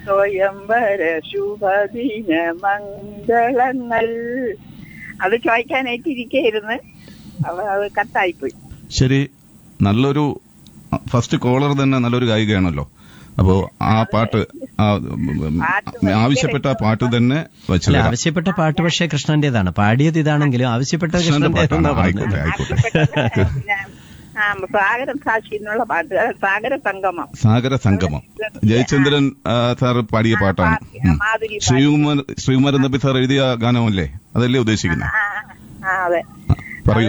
സ്വയംവര ശുഭദിന മംഗളങ്ങൾ അത് ചോദിക്കാനായിട്ട് ഇരിക്കായിരുന്നു അവ അത് കട്ടായിപ്പോയി ശരി നല്ലൊരു ഫസ്റ്റ് കോളർ തന്നെ നല്ലൊരു ഗായികയാണല്ലോ അപ്പോ ആ പാട്ട് ആ, ആവശ്യപ്പെട്ട ആ പാട്ട് തന്നെ വെച്ചു അല്ല തരാം ആവശ്യപ്പെട്ട പാട്ട് പക്ഷേ കൃഷ്ണന്റേതാണ് പാടിയത് ഇതാണെങ്കിലും ആവശ്യപ്പെട്ട കൃഷ്ണന്റെ കൃഷ്ണന്റേതെന്നാ പാട്ടാണ് പറഞ്ഞത് ആയിക്കോട്ടെ ആയിക്കോട്ടെ പിന്നെ, ആ സാഗരം സാക്ഷി എന്നുള്ള പാട്ട് അത് സാഗര സംഗമം സാഗര സംഗമം ജയചന്ദ്രൻ ആ, സാർ പാടിയ പാട്ടാണ് ഉം. മാധുരി പാടി. ശ്രീകുമാർ ശ്രീകുമാരൻ നമ്പി സാർ എഴുതിയ ഗാനമല്ലേ അതല്ലേ ഉദ്ദേശിക്കുന്നത് ആ, ആ, അതെ പറയൂ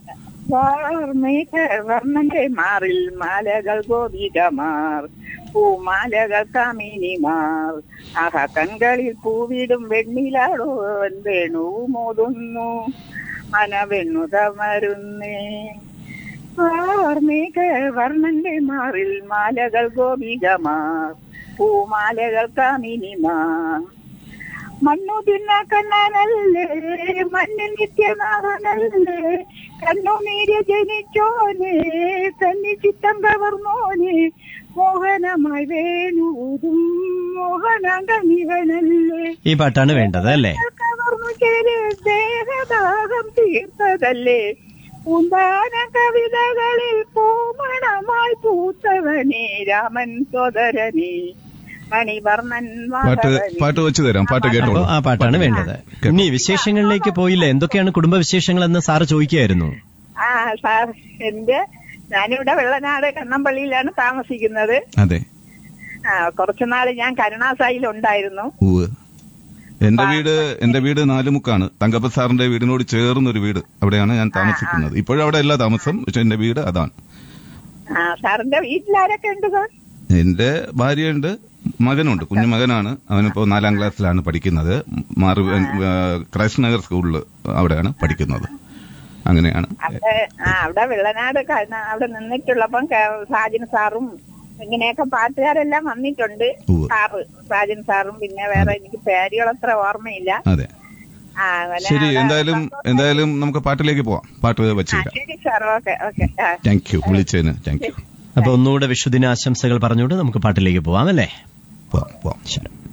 വർണ്ണന്റെ മാറിൽ മാലകൾ ഗോപികമാർ പൂമാലകൾ കാമിനിമാർ ആഹ കൺകളിൽ പൂവിടും വെണ്ണിലാടോൻ വേണു മോതുന്നു മനവെണ്ണു തമരുന്നേ വാർമേഘ വർണ്ണന്റെ മാറിൽ മാലകൾ ഗോപികമാർ പൂമാലകൾ കാമിനിമാർ മണ്ണു തിന്ന കണ്ണനല്ലേ മണ്ണിൽ നിത്യനാഥനല്ലേ കണ്ണുനീര് ജനിച്ചോനെ കന്നി ചിത്തം കവർന്നോനെ മോഹനമായി വേണൂതും മോഹനാങ്കനിവനല്ലേ ഈ പാട്ടാണ് വേണ്ടത് അല്ലേ കവർന്നു ചേര് ദേഹദാഹം തീർത്തതല്ലേ പൂന്താന കവിതകളിൽ പൂമണമായി പൂത്തവനെ രാമൻ സോദരനെ മണിവർണ്ണൻ പാട്ട് മാധവനെ. പാട്ട് വെച്ചു തരാം പാട്ട് അപ്പോ കേട്ടോളൂ ആ പാട്ടാണ് വേണ്ടത് ഇനി വിശേഷങ്ങളിലേക്ക് പോയില്ല എന്തൊക്കെയാണ് കുടുംബ വിശേഷങ്ങളെന്ന് സാറ് ചോദിക്കുകയായിരുന്നു ആ സാർ എന്റെ ഞാനിവിടെ വെള്ളനാട് കണ്ണമ്പള്ളിയിലാണ് താമസിക്കുന്നത് അതെ ആ കുറച്ചുനാള് ഞാൻ കരുണാസായിൽ ഉണ്ടായിരുന്നു ഉവ് എന്റെ വീട് എന്റെ വീട് നാലുമുക്കാണ് തങ്കപ്പ സാറിന്റെ വീടിനോട് ചേർന്നൊരു വീട് അവിടെയാണ് ഞാൻ താമസിക്കുന്നത് ഇപ്പോഴും അവിടെ അല്ല താമസം പക്ഷെ എന്റെ വീട് അതാണ് ആ സാറിന്റെ വീട്ടിലാരൊക്കെ ഉണ്ട് സാർ എന്റെ ഭാര്യയുണ്ട് മകനുണ്ട് കുഞ്ഞു മകനാണ് അവനിപ്പോ നാലാം ക്ലാസ്സിലാണ് പഠിക്കുന്നത് മാറി ക്രൈസ്റ്റ് നഗർ സ്കൂളിൽ അവിടെയാണ് പഠിക്കുന്നത് അങ്ങനെയാണ് അവിടെ ആ അവിടെ വെള്ളനാട് കരുണ- അവിടെ നിന്നിട്ടുള്ളപ്പം ക- സാജൻ സാറും ഇങ്ങനെയൊക്കെ പാട്ടുകാരെല്ലാം വന്നിട്ടുണ്ട് ഉവ്വ്. സാറ് സാജൻ സാറും പിന്നെ വേറെ എനിക്ക് പേരുകൾ അത്ര ഓർമ്മയില്ല അതെ ആ അങ്ങനെ ശരി അവിടെ എന്തായാലും എന്തായാലും നമുക്ക് പാട്ടിലേക്ക് പോവാം പാട്ട് വെച്ചു ആ, തരാം ശരി സാർ ഓക്കെ ഓക്കെ ആ താങ്ക് യു വിളിച്ചതിന് താങ്ക് യു അപ്പൊ ഒന്നുകൂടെ വിഷുദിന ആശംസകൾ പറഞ്ഞുകൊണ്ട് നമുക്ക് പാട്ടിലേക്ക് പോവാം അല്ലേ പോവാം പോവാം ശരി